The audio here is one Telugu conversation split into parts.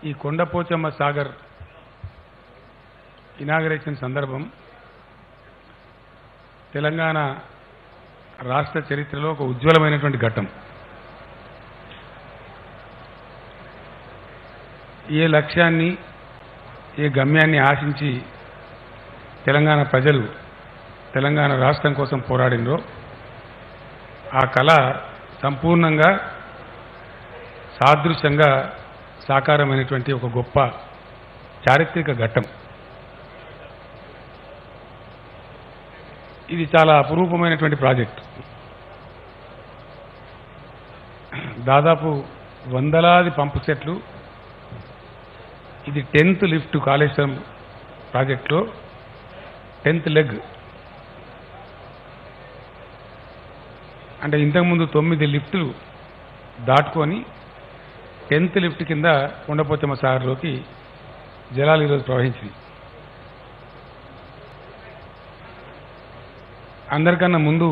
ఈ కొండపోచమ్మ సాగర్ ఇనాగరేషన్ సందర్భం తెలంగాణ రాష్ట్ర చరిత్రలో ఒక ఉజ్వలమైనటువంటి ఘట్టం ఏ లక్ష్యాన్ని ఏ గమ్యాన్ని ఆశించి తెలంగాణ ప్రజలు తెలంగాణ రాష్ట్రం కోసం పోరాడినరో ఆ కళ సంపూర్ణంగా సాదృశ్యంగా సాకారమైనటువంటి ఒక గొప్ప చారిత్రక ఘట్టం ఇది చాలా అపురూపమైనటువంటి ప్రాజెక్ట్ దాదాపు వందలాది పంపు సెట్లు ఇది టెన్త్ లిఫ్ట్ కాళేశ్వరం ప్రాజెక్టులో టెన్త్ లెగ్ అంటే ఇంతకుముందు తొమ్మిది లిఫ్టులు దాటుకొని టెన్త్ లిఫ్ట్ కింద కొండపోచమ్మ సాగర్లోకి జలాలు ఈరోజు ప్రవహించింది అందరికన్నా ముందు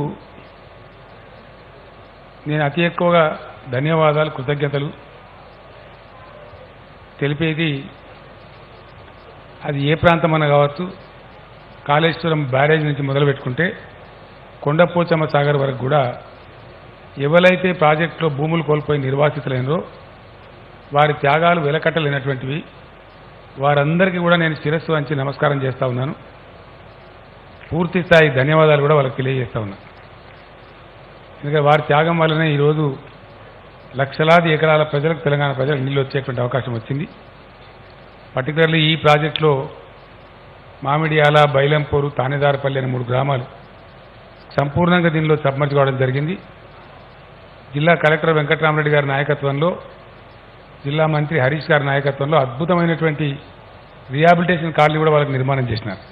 నేను అతి ఎక్కువగా ధన్యవాదాలు కృతజ్ఞతలు తెలిపేది అది ఏ ప్రాంతమన్నా కావచ్చు కాళేశ్వరం బ్యారేజ్ నుంచి మొదలు పెట్టుకుంటే కొండపోచమ్మ సాగర్ వరకు కూడా ఎవరైతే ప్రాజెక్టులో భూములు కోల్పోయి నిర్వాసితులైనరో వారి త్యాగాలు వెలకట్టలేనటువంటివి వారందరికీ కూడా నేను శిరస్సు వంచి నమస్కారం చేస్తా ఉన్నాను పూర్తి స్థాయి ధన్యవాదాలు కూడా వాళ్ళకి తెలియజేస్తా ఉన్నాను ఎందుకంటే వారి త్యాగం వల్లనే ఈరోజు లక్షలాది ఎకరాల ప్రజలకు తెలంగాణ ప్రజలకు నీళ్ళు వచ్చేటువంటి అవకాశం వచ్చింది పర్టికులర్లీ ఈ ప్రాజెక్టులో మామిడియాల బైలంపూరు తానేదారపల్లి అనే మూడు గ్రామాలు సంపూర్ణంగా దీనిలో సబ్మర్జ్ కావడం జరిగింది జిల్లా కలెక్టర్ వెంకటరామరెడ్డి గారి నాయకత్వంలో జిల్లా మంత్రి హరీష్ గారి నాయకత్వంలో అద్భుతమైనటువంటి రిహాబిలిటేషన్ కాలనీ కూడా వాళ్ళకి నిర్మాణం చేసినారు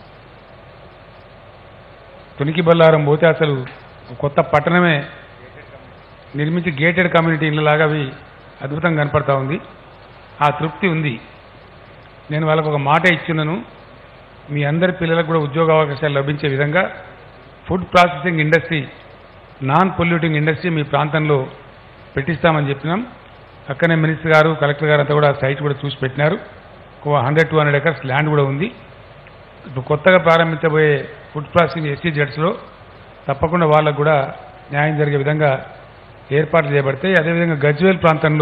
తునికి బల్లారం పోతే అసలు కొత్త పట్టణమే నిర్మించి గేటెడ్ కమ్యూనిటీ ఇళ్ళలాగా అవి అద్భుతంగా కనపడతా ఉంది ఆ తృప్తి ఉంది నేను వాళ్ళకు ఒక మాట ఇచ్చున్నాను మీ అందరి పిల్లలకు కూడా ఉద్యోగ అవకాశాలు లభించే విధంగా food processing industry non polluting industry మీ ప్రాంతంలో పెట్టిస్తామని చెప్పినాం అక్కనే మినిస్టర్ గారు కలెక్టర్ గారు అంతా కూడా సైట్ కూడా చూసి పెట్టినారు ఒక hundred two hundred acres land కూడా ఉంది ఇప్పుడు కొత్తగా ప్రారంభించబోయే ఫుడ్ ప్రాసెసింగ్ ఎస్సీ జెడ్స్లో తప్పకుండా వాళ్ళకు కూడా న్యాయం జరిగే విధంగా ఏర్పాట్లు చేయబడతాయి అదేవిధంగా గజ్వేల్ ప్రాంతంలో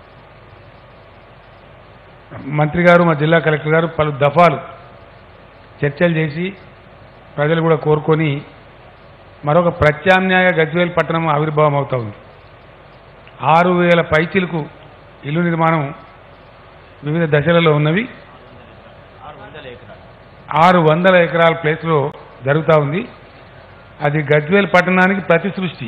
మంత్రి గారు మా జిల్లా కలెక్టర్ గారు పలు దఫాలు చర్చలు చేసి ప్రజలు కూడా కోరుకొని మరొక ప్రత్యామ్నాయ గజ్వేల్ పట్టణం ఆవిర్భావం అవుతా ఉంది ఆరు వేల పైచిలకు ఇల్లు నిర్మాణం వివిధ దశలలో ఉన్నవి ఆరు వందల ఎకరాల ప్లేస్లో జరుగుతూ ఉంది అది గజ్వేల్ పట్టణానికి ప్రతి సృష్టి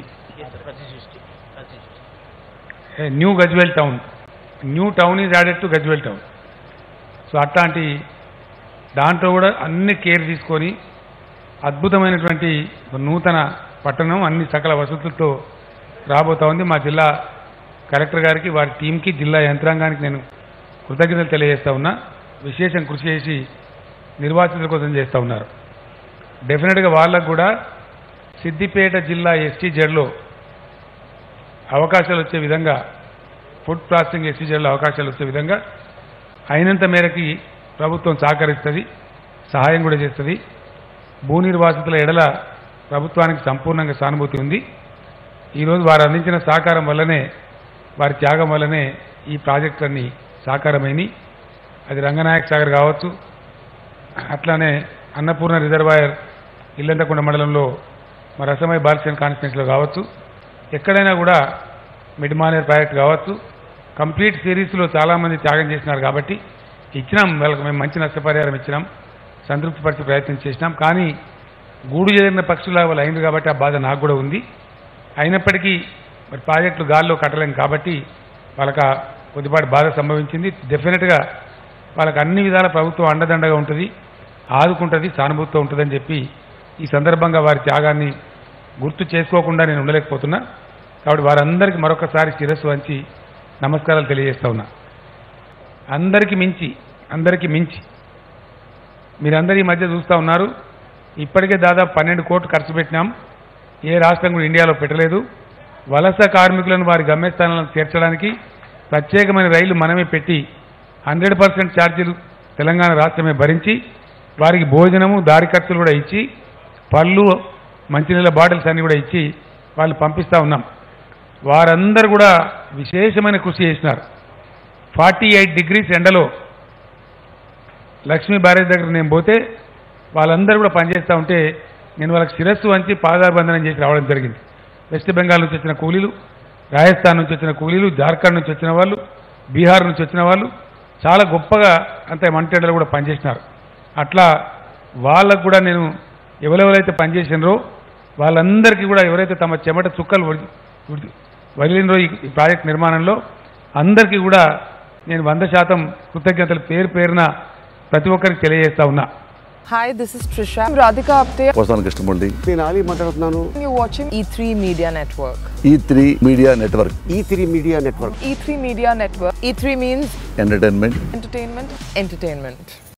a, new Gajwel town new town is added to Gajwel town so అట్లాంటి దాంట్లో కూడా అన్ని కేర్ తీసుకొని అద్భుతమైనటువంటి ఒక నూతన పట్టణం అన్ని సకల వసతులతో రాబోతా ఉంది మా జిల్లా కలెక్టర్ గారికి వారి టీంకి జిల్లా యంత్రాంగానికి నేను కృతజ్ఞతలు తెలియజేస్తా ఉన్నా విశేషం కృషి చేసి నిర్వాసితుల కోసం చేస్తూ ఉన్నారు డెఫినెట్గా వాళ్ళకు కూడా సిద్దిపేట జిల్లా ఎస్టీ జెడ్లో అవకాశాలు వచ్చే విధంగా ఫుడ్ ప్రాసెసింగ్ ఎస్టీ జెడ్లో అవకాశాలు వచ్చే విధంగా అయినంత మేరకి ప్రభుత్వం సహకరిస్తుంది సహాయం కూడా చేస్తుంది భూ నిర్వాసితుల ఎడల ప్రభుత్వానికి సంపూర్ణంగా సానుభూతి ఉంది ఈరోజు వారు అందించిన సహకారం వల్లనే వారి త్యాగం వల్లనే ఈ ప్రాజెక్టులన్నీ సాకారమైనవి అది రంగనాయక సాగర్ కావచ్చు అట్లానే అన్నపూర్ణ రిజర్వాయర్ ఇల్లంతకుండ మండలంలో మరి అసమయ బాలసేన్ కాన్స్టిట్యూన్సీలో కావచ్చు ఎక్కడైనా కూడా మిడ్మానేర్ ప్రాజెక్ట్ కావచ్చు కంప్లీట్ సిరీస్లో చాలామంది త్యాగం చేసినారు కాబట్టి ఇచ్చినాం వాళ్ళకి మేము మంచి నష్టపరిహారం ఇచ్చినాం సంతృప్తిపరిచే ప్రయత్నం చేసినాం కానీ గూడు చేరిన పక్షుల వాళ్ళు అయింది కాబట్టి ఆ బాధ నాకు కూడా ఉంది అయినప్పటికీ మరి ప్రాజెక్టులు గాల్లో కట్టలేం కాబట్టి వాళ్ళకి ఆ కొద్దిపాటి బాధ సంభవించింది డెఫినెట్గా వాళ్ళకి అన్ని విధాల ప్రభుత్వం అండదండగా ఉంటుంది ఆదుకుంటుంది సానుభూతితో ఉంటుందని చెప్పి ఈ సందర్భంగా వారి త్యాగాన్ని గుర్తు చేసుకోకుండా నేను ఉండలేకపోతున్నా కాబట్టి వారందరికీ మరొకసారి శిరస్సు వంచి నమస్కారాలు తెలియజేస్తా ఉన్నా అందరికీ మించి అందరికీ మించి మీరందరూ ఈ మధ్య చూస్తూ ఉన్నారు ఇప్పటికే దాదాపు పన్నెండు కోట్లు ఖర్చు పెట్టినాం ఏ రాష్ట్రం కూడా ఇండియాలో పెట్టలేదు వలస కార్మికులను వారి గమ్యస్థానాలను చేర్చడానికి ప్రత్యేకమైన రైళ్లు మనమే పెట్టి హండ్రెడ్ పర్సెంట్ ఛార్జీలు తెలంగాణ రాష్ట్రమే భరించి వారికి భోజనము దారి ఖర్చులు కూడా ఇచ్చి పళ్ళు మంచినీళ్ళ బాటిల్స్ అన్ని కూడా ఇచ్చి వాళ్ళు పంపిస్తూ ఉన్నాం వారందరూ కూడా విశేషమైన కృషి చేసినారు ఫార్టీ ఎయిట్ డిగ్రీస్ ఎండలో లక్ష్మీ బ్యారేజ్ దగ్గర నేను పోతే వాళ్ళందరూ కూడా పనిచేస్తూ ఉంటే నేను వాళ్ళకి శిరస్సు వంచి పాదాబంధనం చేసి రావడం జరిగింది వెస్ట్ బెంగాల్ నుంచి వచ్చిన కూలీలు రాజస్థాన్ నుంచి వచ్చిన కూలీలు జార్ఖండ్ నుంచి వచ్చిన వాళ్ళు బీహార్ నుంచి వచ్చిన వాళ్ళు చాలా గొప్పగా అంత మంటెడలు కూడా పనిచేసినారు అట్లా వాళ్ళకు కూడా నేను ఎవరెవరైతే పనిచేసినారో వాళ్ళందరికీ కూడా ఎవరైతే తమ చెమట చుక్కలు వడి- వడి- వదిలినరో ఈ ఈ ప్రాజెక్ట్ నిర్మాణంలో అందరికీ కూడా నేను వంద శాతం కృతజ్ఞతలు పేరు పేరున ప్రతి ఒక్కరికి తెలియజేస్తా ఉన్నా Hi, this is Trisha. I'm Radhika Apte. వస్తాను కృష్ణమూర్తి నేను ఆలీ మాట్లాడుతున్నాను You're watching E3 Media Network. E three media network E three media network E3 Media Network. E3 means entertainment entertainment, entertainment.